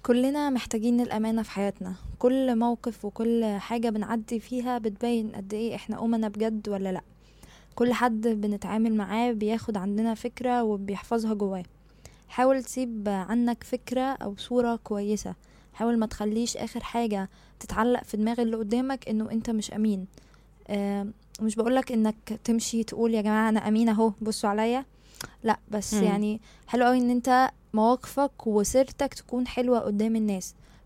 كلنا محتاجين الأمانة في حياتنا كل موقف وكل حاجة بنعدي فيها بتبين قد ايه احنا أمنا بجد ولا لأ كل حد بنتعامل معاه بياخد عندنا فكرة وبيحفظها جواه حاول تسيب عنك فكرة أو صورة كويسة حاول ما تخليش آخر حاجة تتعلق في دماغ اللي قدامك انه انت مش أمين آه مش بقولك انك تمشي تقول يا جماعة أنا أمين أهو بصوا عليا لا بس مم. يعني حلو قوي ان انت مواقفك وسيرتك تكون حلوة قدام الناس